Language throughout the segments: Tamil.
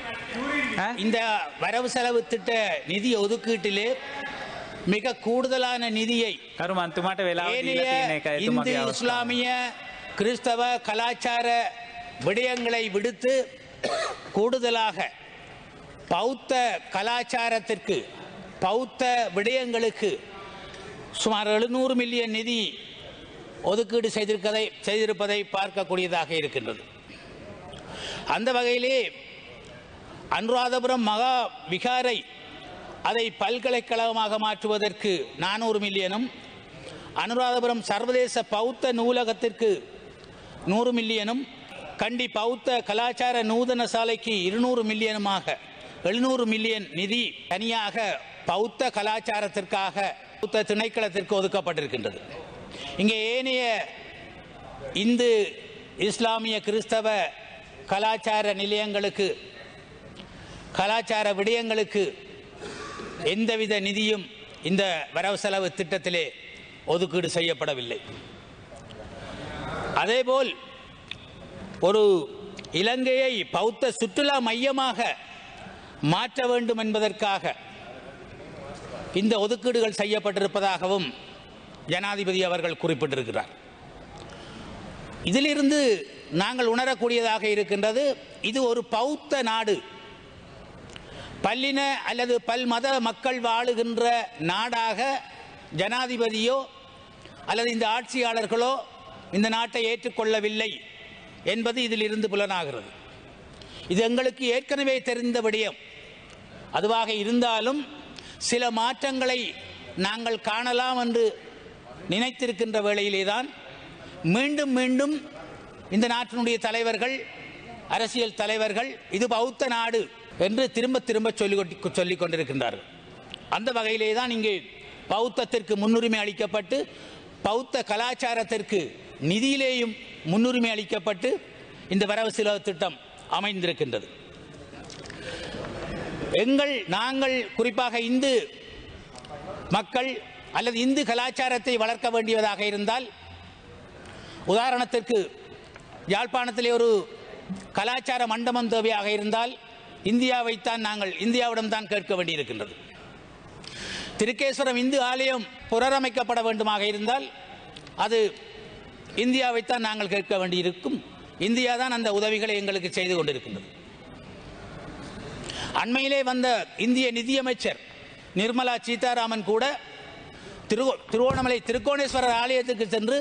இந்த வரவு செலவு திட்ட நிதி ஒதுக்கீட்டிலே மிக கூடுதலான நிதியை කරු මන්තුමාට වෙලා ஏனைய இந்து இஸ்லாமிய கிறிஸ்தவ கலாச்சார விடயங்களை விடுத்து கூடுதலாக பௌத்த கலாச்சாரத்திற்கு பௌத்த விடயங்களுக்கு சுமார் எழுநூறு மில்லியன் நிதி ஒதுக்கீடு செய்திருப்பதை செய்திருப்பதை பார்க்கக்கூடியதாக இருக்கின்றது அந்த வகையிலே அனுராதபுரம் மகா விகாரை அதை பல்கலைக்கழகமாக மாற்றுவதற்கு நானூறு மில்லியனும் அனுராதபுரம் சர்வதேச பௌத்த நூலகத்திற்கு நூறு மில்லியனும் கண்டி பௌத்த கலாச்சார நூதன சாலைக்கு இருநூறு மில்லியனுமாக எழுநூறு மில்லியன் நிதி தனியாக பௌத்த கலாச்சாரத்திற்காக பௌத்த திணைக்களத்திற்கு ஒதுக்கப்பட்டிருக்கின்றது இங்கே ஏனைய இந்து இஸ்லாமிய கிறிஸ்தவ கலாச்சார நிலையங்களுக்கு கலாச்சார விடயங்களுக்கு எந்தவித நிதியும் இந்த வரவு செலவு திட்டத்திலே ஒதுக்கீடு செய்யப்படவில்லை அதேபோல் ஒரு இலங்கையை பௌத்த சுற்றுலா மையமாக மாற்ற வேண்டும் என்பதற்காக இந்த ஒதுக்கீடுகள் செய்யப்பட்டிருப்பதாகவும் ஜனாதிபதி அவர்கள் குறிப்பிட்டிருக்கிறார் இதிலிருந்து நாங்கள் உணரக்கூடியதாக இருக்கின்றது இது ஒரு பௌத்த நாடு பல்லின அல்லது பல்மத மக்கள் வாழுகின்ற நாடாக ஜனாதிபதியோ அல்லது இந்த ஆட்சியாளர்களோ இந்த நாட்டை ஏற்றுக்கொள்ளவில்லை என்பது இதிலிருந்து புலனாகிறது இது எங்களுக்கு ஏற்கனவே தெரிந்த விடயம் அதுவாக இருந்தாலும் சில மாற்றங்களை நாங்கள் காணலாம் என்று நினைத்திருக்கின்ற வேளையிலே தான் மீண்டும் மீண்டும் இந்த நாட்டினுடைய தலைவர்கள் அரசியல் தலைவர்கள் இது பௌத்த நாடு என்று திரும்ப திரும்ப சொல்லிக் சொல்லிக் கொண்டிருக்கின்றார்கள் அந்த வகையிலே தான் இங்கே பௌத்தத்திற்கு முன்னுரிமை அளிக்கப்பட்டு பௌத்த கலாச்சாரத்திற்கு நிதியிலேயும் முன்னுரிமை அளிக்கப்பட்டு இந்த வரவு செலவு திட்டம் அமைந்திருக்கின்றது எங்கள் நாங்கள் குறிப்பாக இந்து மக்கள் அல்லது இந்து கலாச்சாரத்தை வளர்க்க வேண்டியதாக இருந்தால் உதாரணத்திற்கு யாழ்ப்பாணத்திலே ஒரு கலாச்சார மண்டபம் தேவையாக இருந்தால் இந்தியாவைத்தான் நாங்கள் இந்தியாவிடம் தான் கேட்க வேண்டியிருக்கின்றது திருக்கேஸ்வரம் இந்து ஆலயம் புனரமைக்கப்பட வேண்டுமாக இருந்தால் அது இந்தியாவைத்தான் நாங்கள் கேட்க வேண்டியிருக்கும் இந்தியா தான் அந்த உதவிகளை எங்களுக்கு செய்து கொண்டிருக்கின்றது அண்மையிலே வந்த இந்திய நிதியமைச்சர் நிர்மலா சீதாராமன் கூட திரு திருவோணமலை திருக்கோணேஸ்வரர் ஆலயத்துக்கு சென்று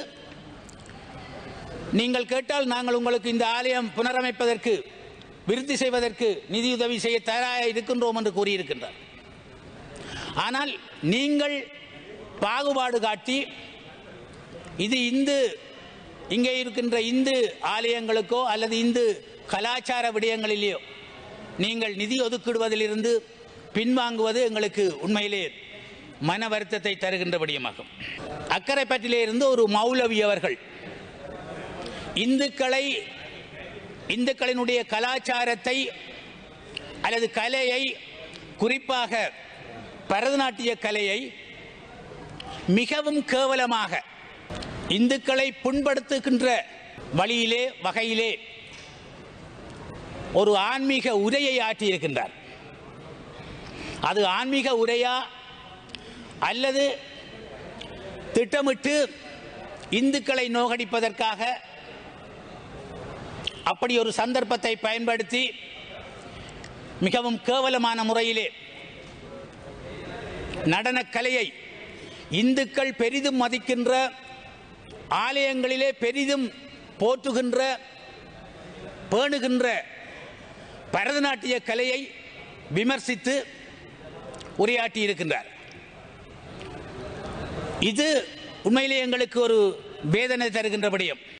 நீங்கள் கேட்டால் நாங்கள் உங்களுக்கு இந்த ஆலயம் புனரமைப்பதற்கு விருத்தி செய்வதற்கு நிதியுதவி செய்ய தயாராக இருக்கின்றோம் என்று கூறியிருக்கின்றார் ஆனால் நீங்கள் பாகுபாடு காட்டி இது இந்து இங்கே இருக்கின்ற இந்து ஆலயங்களுக்கோ அல்லது இந்து கலாச்சார விடயங்களிலேயோ நீங்கள் நிதி ஒதுக்கிடுவதிலிருந்து பின்வாங்குவது எங்களுக்கு உண்மையிலே மன வருத்தத்தை தருகின்ற விடயமாகும் அக்கரைப்பட்டிலே இருந்து ஒரு மௌலவி அவர்கள் இந்துக்களை இந்துக்களினுடைய கலாச்சாரத்தை அல்லது கலையை குறிப்பாக பரதநாட்டிய கலையை மிகவும் கேவலமாக இந்துக்களை புண்படுத்துகின்ற வழியிலே வகையிலே ஒரு ஆன்மீக உரையை ஆற்றியிருக்கின்றார் அது ஆன்மீக உரையா அல்லது திட்டமிட்டு இந்துக்களை நோகடிப்பதற்காக அப்படி ஒரு சந்தர்ப்பத்தை பயன்படுத்தி மிகவும் கேவலமான முறையிலே நடனக்கலையை இந்துக்கள் பெரிதும் மதிக்கின்ற ஆலயங்களிலே பெரிதும் போற்றுகின்ற பேணுகின்ற பரதநாட்டிய கலையை விமர்சித்து உரையாற்றி இருக்கின்றார் இது உண்மையிலே எங்களுக்கு ஒரு வேதனை தருகின்ற விடயம்